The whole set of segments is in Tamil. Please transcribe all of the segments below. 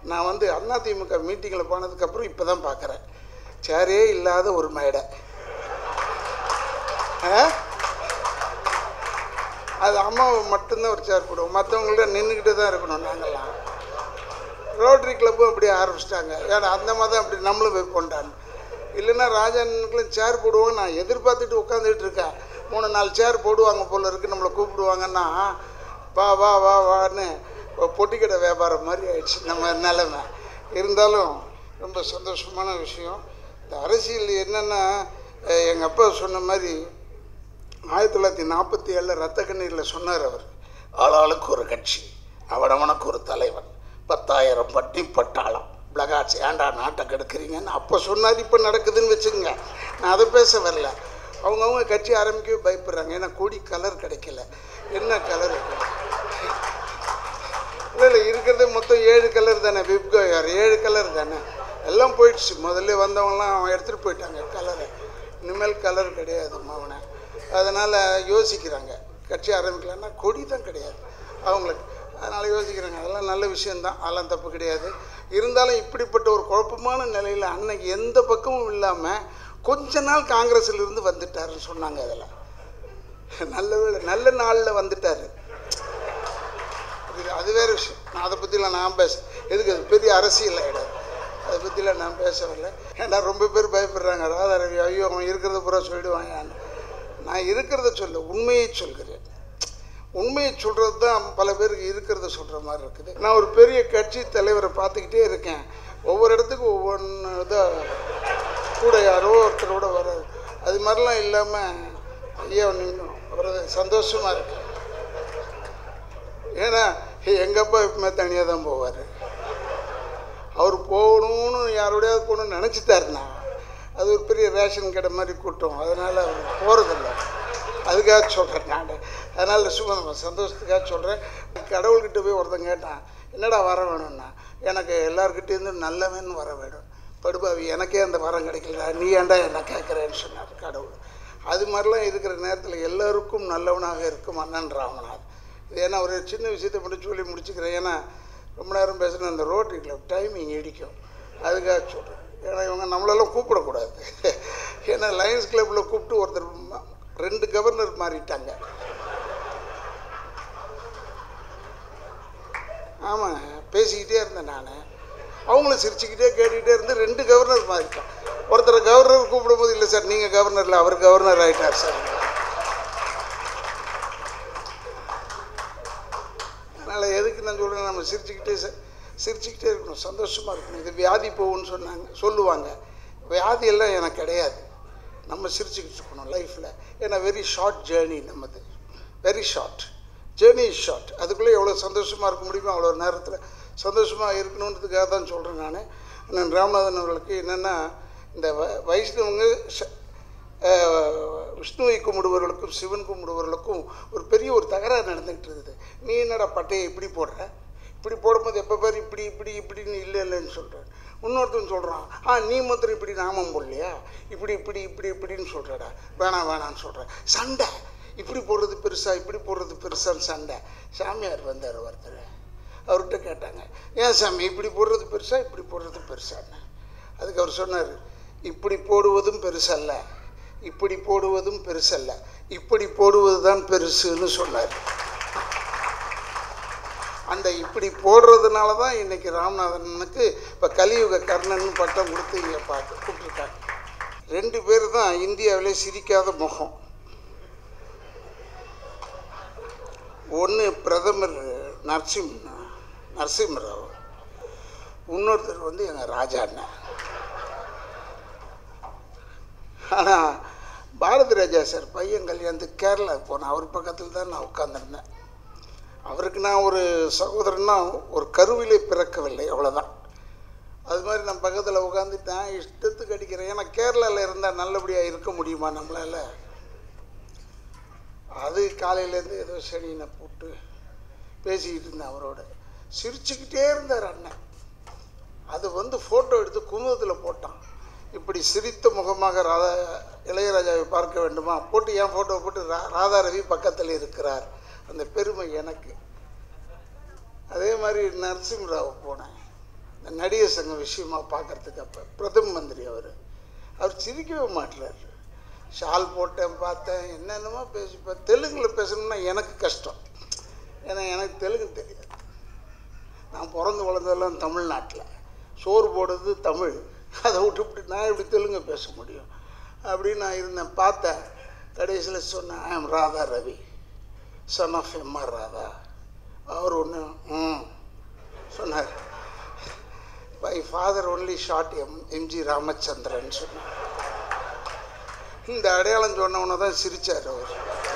நான் வந்து அதிமுக மீட்டிங்கில் போனதுக்கப்புறம் இப்போ தான் பார்க்குறேன் சேரே இல்லாத ஒரு மேடை ஆ? அது அம்மாவை மட்டும்தான் ஒரு சேர் போடுவோம் மற்றவங்கள்ட்ட நின்றுக்கிட்டு தான் இருக்கணும் நாங்கள்லாம் ரோட்டரி கிளப்பும் அப்படி ஆரம்பிச்சிட்டாங்க ஏன்னா அந்த மாதிரி அப்படி நம்மளும் போய் கொண்டான்னு இல்லைன்னா ராஜானுக்குலாம் சேர் போடுவோம் நான் எதிர்பார்த்துட்டு உட்காந்துட்டு இருக்கேன் மூணு நாலு சேர் போடுவாங்க போல இருக்கு நம்மளை கூப்பிடுவாங்கன்னா வா வா வா வான்னு ஒரு பொட்டிக்கடை வியாபாரம் மாதிரி ஆயிடுச்சு நம்ம நிலைமை இருந்தாலும் ரொம்ப சந்தோஷமான விஷயம் இந்த அரசியல் என்னென்னா எங்கள் அப்பா சொன்ன மாதிரி ஆயிரத்தி தொள்ளாயிரத்தி நாற்பத்தி ஏழில் ரத்த கண்ணீரில் சொன்னார் அவர் ஆளாளுக்கு ஒரு கட்சி அவனவனுக்கு ஒரு தலைவன் பத்தாயிரம் பட்டி பட்டாளம் பிளகாட்சி ஏன்டா நாட்டை கெடுக்குறீங்கன்னு அப்போ சொன்னார் இப்போ நடக்குதுன்னு வச்சுக்கோங்க நான் அதை பேச வரல அவங்கவுங்க கட்சி ஆரம்பிக்கவே பயப்படுறாங்க ஏன்னா கொடி கலர் கிடைக்கல என்ன கலர் இல்லை இல்லை இருக்கிறது மொத்தம் ஏழு கலர் தானே விப்கோயார் ஏழு கலர் தானே எல்லாம் போயிடுச்சு முதல்ல வந்தவங்கலாம் அவன் எடுத்துகிட்டு போயிட்டாங்க கலரை இனிமேல் கலர் கிடையாது மவனை அதனால் யோசிக்கிறாங்க கட்சி ஆரம்பிக்கலான்னா கொடி தான் கிடையாது அவங்களுக்கு அதனால் யோசிக்கிறாங்க அதெல்லாம் நல்ல விஷயந்தான் அதெல்லாம் தப்பு கிடையாது இருந்தாலும் இப்படிப்பட்ட ஒரு குழப்பமான நிலையில் அன்னைக்கு எந்த பக்கமும் இல்லாமல் கொஞ்ச நாள் காங்கிரஸில் இருந்து வந்துட்டாருன்னு சொன்னாங்க அதெல்லாம் நல்ல வேளை நல்ல நாளில் வந்துட்டார் இது அது வேறு விஷயம் நான் அதை பற்றிலாம் நான் பேச எதுக்கு அது பெரிய அரசியல் ஆகிடாது அதை பற்றிலாம் நான் பேச வரல ஏன்னா ரொம்ப பேர் பயப்படுறாங்க ராதாரவி ஐயோ அவன் இருக்கிறத பூரா சொல்லிடுவான் நான் இருக்கிறத சொல்ல உண்மையை சொல்கிறேன் உண்மையை சொல்கிறது தான் பல பேருக்கு இருக்கிறத சொல்கிற மாதிரி இருக்குது நான் ஒரு பெரிய கட்சி தலைவரை பார்த்துக்கிட்டே இருக்கேன் ஒவ்வொரு இடத்துக்கும் ஒவ்வொன்று இதாக கூட யாரோ ஒருத்தரோட வராது அது மாதிரிலாம் இல்லாமல் ஐயா நின்றும் அவர் சந்தோஷமாக இருக்கு ஏன்னா எங்கள் அப்பா எப்பவுமே தனியாக தான் போவார் அவர் போகணும்னு யாரோடையாவது போகணும்னு நினச்சிட்டாருன்னா அது ஒரு பெரிய ரேஷன் கடை மாதிரி கூட்டம் அதனால் அவர் போகிறதில்ல அதுக்காக சொல்கிறேன் நான் அதனால் சும்மா நம்ம சந்தோஷத்துக்காக சொல்கிறேன் கடவுள்கிட்ட போய் ஒருத்தன் கேட்டான் என்னடா வர வேணும்னா எனக்கு எல்லார்கிட்டேருந்து நல்லவன் வர வேணும் படுபாவி எனக்கே அந்த வரம் கிடைக்கல நீ ஏன்டா என்ன கேட்குறேன்னு சொன்னார் கடவுள் அது மாதிரிலாம் இருக்கிற நேரத்தில் எல்லாருக்கும் நல்லவனாக இருக்கும் அண்ணன் ராமநாத் இது ஏன்னா ஒரு சின்ன விஷயத்தை மட்டும் சொல்லி முடிச்சுக்கிறேன் ஏன்னா ரொம்ப நேரம் பேசுகிற அந்த ரோட்டரி கிளப் டைமிங் இடிக்கும் அதுக்காக சொல்கிறேன் ஏன்னா இவங்க நம்மளெல்லாம் கூப்பிடக்கூடாது ஏன்னா லயன்ஸ் கிளப்பில் கூப்பிட்டு ஒருத்தர் ம- ரெண்டு கவர்னர் மாறிட்டாங்க ஆமாம் பேசிக்கிட்டே இருந்தேன் நான் அவங்களும் சிரிச்சுக்கிட்டே கேட்டுக்கிட்டே இருந்து ரெண்டு கவர்னர் மாறிட்டான் ஒருத்தர் கவர்னர் கூப்பிடும்போது இல்லை சார் நீங்கள் கவர்னரில் அவர் கவர்னர் ஆகிட்டார் சார் அதனால் எதுக்கு நான் சொல்கிறேன் நம்ம சிரிச்சுக்கிட்டே ச- சிரிச்சுக்கிட்டே இருக்கணும் சந்தோஷமாக இருக்கணும் இது வியாதி போகும்னு சொன்னாங்க சொல்லுவாங்க வியாதியெல்லாம் எனக்கு கிடையாது நம்ம சிரிச்சுக்கிட்டு இருக்கணும் லைஃப்பில் ஏன்னா வெரி ஷார்ட் ஜேர்னி நம்மது very short journey is short அதுக்குள்ளே எவ்வளோ சந்தோஷமாக இருக்க முடியுமோ அவ்வளோ நேரத்தில் சந்தோஷமாக இருக்கணுன்றதுக்காக தான் சொல்கிறேன் நான் அண்ணன் ராமநாதன் அவர்களுக்கு என்னென்னா இந்த வ- வைஷ்ணவங்க ச- அஹ், விஷ்ணுவை கும்பிடுபவர்களுக்கும் சிவன் கும்பிடுபவர்களுக்கும் ஒரு பெரிய ஒரு தகராறு நடந்துகிட்டு இருக்குது நீ என்னடா பட்டையை இப்படி போடுற இப்படி போடும்போது எப்போ பாரு இப்படி இப்படி இப்படின்னு இல்லை இல்லைன்னு சொல்கிறேன் இன்னொருத்தன் சொல்கிறான் ஆ நீ மாத்திரம் இப்படி நாமம் போடலையா இப்படி இப்படி இப்படி இப்படின்னு சொல்கிறடா வேணாம் வேணான்னு சொல்கிறேன் சண்டை இப்படி போடுறது பெருசா இப்படி போடுறது பெருசான்னு சண்டை சாமியார் வந்தார் ஒருத்தர் அவர்கிட்ட கேட்டாங்க ஏன் சாமி இப்படி போடுறது பெருசா இப்படி போடுறது பெருசான்னு அதுக்கு அவர் சொன்னார் இப்படி போடுவதும் பெருசல்ல இப்படி போடுவதும் பெருசல்ல இப்படி போடுவது தான் பெருசுன்னு சொன்னார் அந்த இப்படி போடுறதுனால தான் இன்னைக்கு ராமநாதனுக்கு இப்போ கலியுக கர்ணன் பட்டம் கொடுத்து இங்கே பார்த்து கூப்பிட்டுருக்காங்க ரெண்டு பேர் தான் இந்தியாவிலே சிரிக்காத முகம் ஒன்று பிரதமர் நரசிம் நரசிம்மராவ் இன்னொருத்தர் வந்து எங்கள் ராஜா அண்ணன் ஆனால் பாரதி ராஜா சார் பையன் கல்யாணத்துக்கு கேரளாவுக்கு போனேன் அவர் பக்கத்தில் தான் நான் உட்காந்துருந்தேன் அவருக்கு நான் ஒரு சகோதரன்னா ஒரு கருவிலே பிறக்கவில்லை அவ்வளோதான் அது மாதிரி நான் பக்கத்தில் உட்காந்துட்டேன் இஷ்டத்துக்கு அடிக்கிறேன் ஏன்னா கேரளாவில் இருந்தால் நல்லபடியாக இருக்க முடியுமா நம்மளால் அது காலையிலேருந்து ஏதோ சனினை போட்டு பேசிக்கிட்டு இருந்தேன் அவரோட சிரிச்சுக்கிட்டே இருந்தார் அண்ணன் அது வந்து ஃபோட்டோ எடுத்து குமுதத்தில் போட்டான் இப்படி சிரித்த முகமாக ராதா இளையராஜாவை பார்க்க வேண்டுமா போட்டு என் ஃபோட்டோ போட்டு ரா ராதா ரவி பக்கத்தில் இருக்கிறார் அந்த பெருமை எனக்கு அதே மாதிரி நரசிம்மராவ் போனேன் நடிகர் சங்க விஷயமா பார்க்கறதுக்கு அப்போ பிரதம மந்திரி அவர் அவர் சிரிக்கவே மாட்டுறாரு ஷால் போட்டேன் பார்த்தேன் என்னென்னமோ பேசி இப்போ தெலுங்கில் பேசணும்னா எனக்கு கஷ்டம் ஏன்னா எனக்கு தெலுங்கு தெரியாது நான் பிறந்து வளர்ந்ததெல்லாம் தமிழ்நாட்டில் சோறு போடுறது தமிழ் அதை விட்டுவிட்டு நான் எப்படி தெலுங்கு பேச முடியும் அப்படின்னு நான் இருந்தேன் பார்த்தேன் கடைசியில் சொன்னேன் I am Radha Ravi son of MR Radha அவர் ஒன்று ம் சொன்னார் my father only short M MG Ramachandran சொன்னார் இந்த அடையாளம் சொன்னவனை தான் சிரிச்சார் அவர்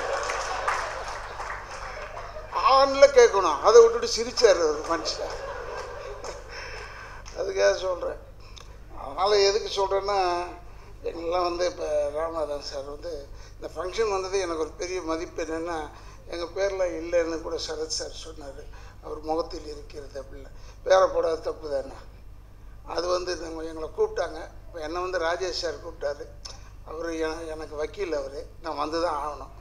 ஆனில் கேட்கணும் அதை விட்டுட்டு சிரிச்சார் அவர் மனுஷன் அதுக்காக சொல்கிறேன் அதனால் எதுக்கு சொல்கிறேன்னா எங்கெல்லாம் வந்து இப்போ ராமநாதன் சார் வந்து இந்த ஃபங்க்ஷன் வந்தது எனக்கு ஒரு பெரிய மதிப்பு என்னென்னா எங்கள் பேரில் இல்லைன்னு கூட சரத் சார் சொன்னார் அவர் முகத்தில் இருக்கிறது அப்படின்னா பேரை போடாத தப்பு தானே அது வந்து நம்ம எங்களை கூப்பிட்டாங்க இப்போ என்னை வந்து ராஜேஷ் சார் கூப்பிட்டாரு அவர் எனக்கு வக்கீல் அவர் நான் வந்து தான் ஆகணும்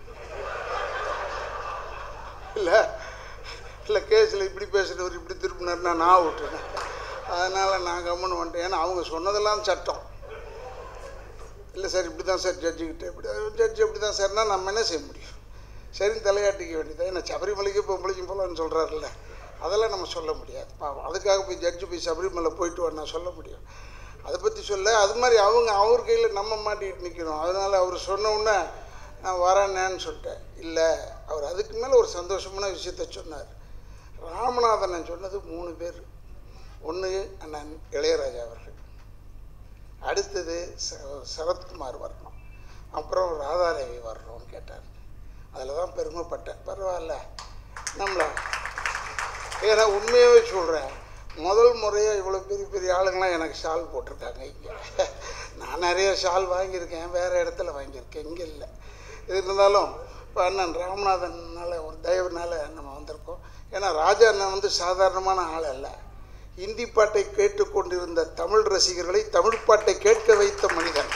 இல்லை இல்லை கேஸில் இப்படி பேசுகிறவர் இப்படி திருப்பினார்னா நான் விட்டுறேன் அதனால் நான் கம்முன்னு வந்துட்டேன் ஏன்னா அவங்க சொன்னதெல்லாம் சட்டம் இல்லை சார் இப்படி தான் சார் ஜட்ஜுக்கிட்ட இப்படி ஜட்ஜு இப்படி தான் சார்னா நம்ம என்ன செய்ய முடியும் சரின்னு தலையாட்டிக்க வேண்டியது ஏன்னா சபரிமலைக்கு பொம்பளைக்கும் போகலான்னு சொல்கிறாருல்ல அதெல்லாம் நம்ம சொல்ல முடியாது பாவம் அதுக்காக போய் ஜட்ஜு போய் சபரிமலை போயிட்டு வர நான் சொல்ல முடியும் அதை பற்றி சொல்ல அது மாதிரி அவங்க அவர் கையில் நம்ம மாட்டிக்கிட்டு நிற்கிறோம் அதனால் அவர் சொன்ன உடனே நான் வரேன்னு சொல்லிட்டேன் இல்லை அவர் அதுக்கு மேலே ஒரு சந்தோஷமான விஷயத்த சொன்னார் ராமநாதன் சொன்னது மூணு பேர் ஒன்று அண்ணன் இளையராஜா அவர்கள் அடுத்தது ச- சரத்குமார் வரணும் அப்புறம் ராதாரவி வரணும்னு கேட்டார் அதில் தான் பெருமைப்பட்டேன் பரவாயில்ல நம்மள ஏன்னா உண்மையாகவே சொல்கிறேன் முதல் முறையாக இவ்வளோ பெரிய பெரிய ஆளுங்களாம் எனக்கு ஷால் போட்டிருக்காங்க இங்கே நான் நிறைய ஷால் வாங்கியிருக்கேன் வேறு இடத்துல வாங்கியிருக்கேன் இங்கே இல்லை இருந்தாலும் இப்போ அண்ணன் ராமநாதனால ஒரு தயவுனால நம்ம வந்திருக்கோம் ஏன்னா ராஜா அண்ணன் வந்து சாதாரணமான ஆள் அல்ல இந்தி பாட்டை கேட்டுக்கொண்டிருந்த தமிழ் ரசிகர்களை தமிழ் பாட்டை கேட்க வைத்த மனிதன்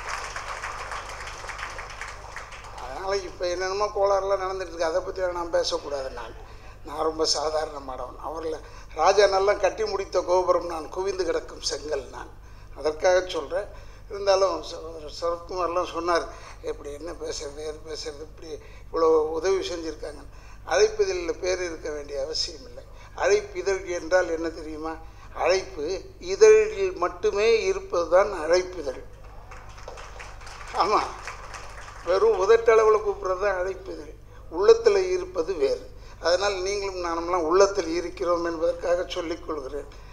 அதனால் இப்போ என்னென்னமோ கோளாறுலாம் நடந்துட்டு இருக்கு அதை பற்றி நான் பேசக்கூடாது நான் நான் ரொம்ப சாதாரணமானவன் அவரில் ராஜானெல்லாம் கட்டி முடித்த கோபுரம் நான் குவிந்து கிடக்கும் செங்கல் நான் அதற்காக சொல்கிறேன் இருந்தாலும் ச- சரத்குமார்லாம் சொன்னார் எப்படி என்ன பேசுறது எது பேசுறது இப்படி இவ்வளோ உதவி செஞ்சுருக்காங்க அழைப்பதில் பேர் இருக்க வேண்டிய அவசியம் இல்லை அழைப்பிதழ் என்றால் என்ன தெரியுமா அழைப்பு இதழில் மட்டுமே இருப்பது தான் அழைப்பிதழ் ஆமாம் வெறும் உதட்டளவில் கூப்பிட்றது தான் அழைப்புதல் உள்ளத்தில் இருப்பது வேறு அதனால் நீங்களும் நானும்லாம் உள்ளத்தில் இருக்கிறோம் என்பதற்காக சொல்லிக் கொள்கிறேன்